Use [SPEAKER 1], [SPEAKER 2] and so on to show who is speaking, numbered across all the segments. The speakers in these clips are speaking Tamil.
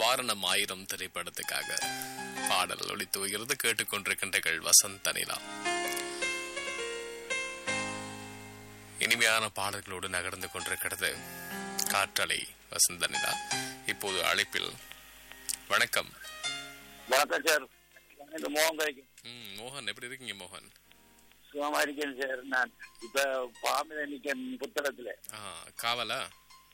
[SPEAKER 1] வாரணம் ஆயிரம் திரைப்படத்துக்காக பாடல் ஒளித்து வருகிறது கேட்டுக்கொண்டிருக்கின்றீர்கள் வசந்த நிலா இனிமையான பாடல்களோடு நகர்ந்து கொண்டிருக்கிறது காற்றலை வசந்த நிலா இப்போது அழைப்பில் வணக்கம்
[SPEAKER 2] வணக்கம் சார் இந்த மோகன் கரைக்கு
[SPEAKER 1] ம், மோகன் எப்படி இருக்கீங்க மோகன்
[SPEAKER 2] சுகமா இருக்கேன் சார் நான் இப்ப பாம்பு நிக்கேன் புத்தகத்துல
[SPEAKER 1] ஆ காவலா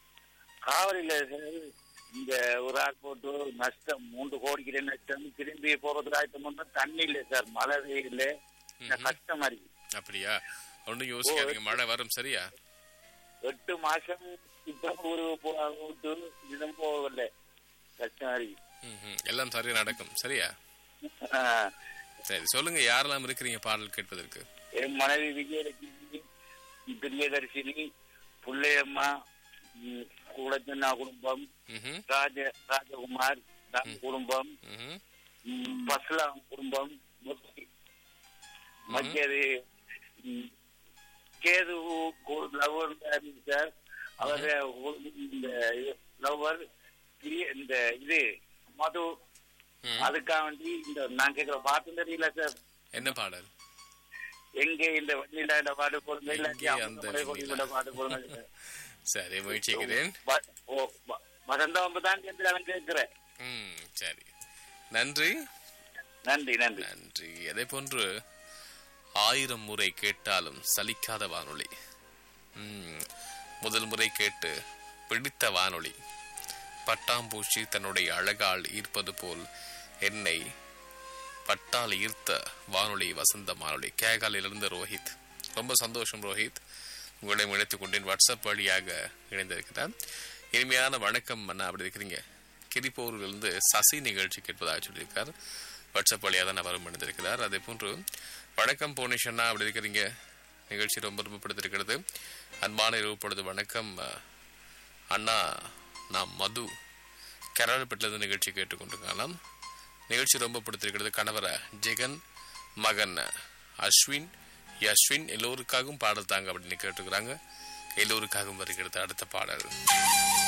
[SPEAKER 2] காவலில சார் இந்த ஒரு ஆள் போட்டு நஷ்டம் மூன்று கோடிக்கு நஷ்டம் திரும்பி போறதுக்கு ஆயத்தம் பண்ணா தண்ணி இல்லை சார் மழை இல்ல
[SPEAKER 1] ம்ஹும்.
[SPEAKER 2] கஷ்டமா இருக்கு
[SPEAKER 1] அப்படியா ஒன்றும் யோசிக்காதீங்க மழை வரும் சரியா
[SPEAKER 2] எட்டு மாசம் இப்ப ஒரு போ- விட்டு இதுவும் போகல கஷ்டமா இருக்கு
[SPEAKER 1] ம்ஹும். எல்லாம் சரியா நடக்கும் சரியா
[SPEAKER 2] ஆ.
[SPEAKER 1] சரி சொல்லுங்க யாரெல்லாம் இருக்கிறீங்க பாடல் கேட்பதற்கு
[SPEAKER 2] என் மனைவி விஜயலட்சுமி பிரியதர்ஷினி புள்ளையம்மா ம், குலச்சன்னா குடும்பம்
[SPEAKER 1] ம்ஹும்.
[SPEAKER 2] ராஜ ராஜகுமார் ராஜ குடும்பம்
[SPEAKER 1] ம்ஹும்.
[SPEAKER 2] ம், பஸ்லாம் குடும்பம் மொத்த- மற்றது ம், கேது லவர் சார் அவர் இந்த லவர் இந்த இது மது
[SPEAKER 1] ம்.
[SPEAKER 2] அதுக்காக வேண்டி இந்த நான் கேட்கிற பாட்டு தெரியல சார்
[SPEAKER 1] என்ன பாடல்
[SPEAKER 2] எங்கே இந்த வண்டியில இந்த பாட்டு போடுங்க இல்லாட்டி
[SPEAKER 1] எங்கே
[SPEAKER 2] அவங்க
[SPEAKER 1] அந்த
[SPEAKER 2] முறை கொண்டு
[SPEAKER 1] வெண்ணிலா?
[SPEAKER 2] இந்த பாட்டு போடுங்க
[SPEAKER 1] சரி முயற்சிக்கிறேன்
[SPEAKER 2] வ- ஓ, வ- வசந்த வம்பு தான் கேட்டு கேட்கிறேன்
[SPEAKER 1] ம் சரி நன்றி
[SPEAKER 2] நன்றி நன்றி
[SPEAKER 1] நன்றி அதே போன்று ஆயிரம் முறை கேட்டாலும் சலிக்காத வானொலி ம், முதல் முறை கேட்டு பிடித்த வானொலி பட்டாம்பூச்சி தன்னுடைய அழகால் ஈர்ப்பது போல் என்னை பட்டால் ஈர்த்த வானொலி வசந்த வானொலி கேகாலிலிருந்து ரோஹித் ரொம்ப சந்தோஷம் ரோஹித் உங்களை இணைத்துக் கொண்டேன் வாட்ஸ்அப் வழியாக இணைந்திருக்கிறார் இனிமையான வணக்கம் அண்ணா அப்படி இருக்கிறீங்க கிரிப்பூரிலிருந்து சசி நிகழ்ச்சி கேட்பதாக சொல்லியிருக்கார் வாட்ஸ்அப் வழியாக தான் அவரும் இணைந்திருக்கிறார் அதே போன்று வணக்கம் போனிஷ் அண்ணா அப்படி இருக்கிறீங்க நிகழ்ச்சி ரொம்ப ரொம்ப பிடித்திருக்கிறது அன்பான இரவு பொழுது வணக்கம் அஹ், அண்ணா நான் மது கராரப்பட்டிலிருந்து நிகழ்ச்சி கேட்டுக்கொண்டிருக்கலாம் நிகழ்ச்சி ரொம்ப பிடித்திருக்கிறது கணவர ஜெகன் மகன் அஸ்வின் யஸ்வின் எல்லோருக்காகவும் பாடல் தாங்க அப்படின்னு கேட்டுக்கிறாங்க எல்லோருக்காகவும் வருகிறது அடுத்த பாடல்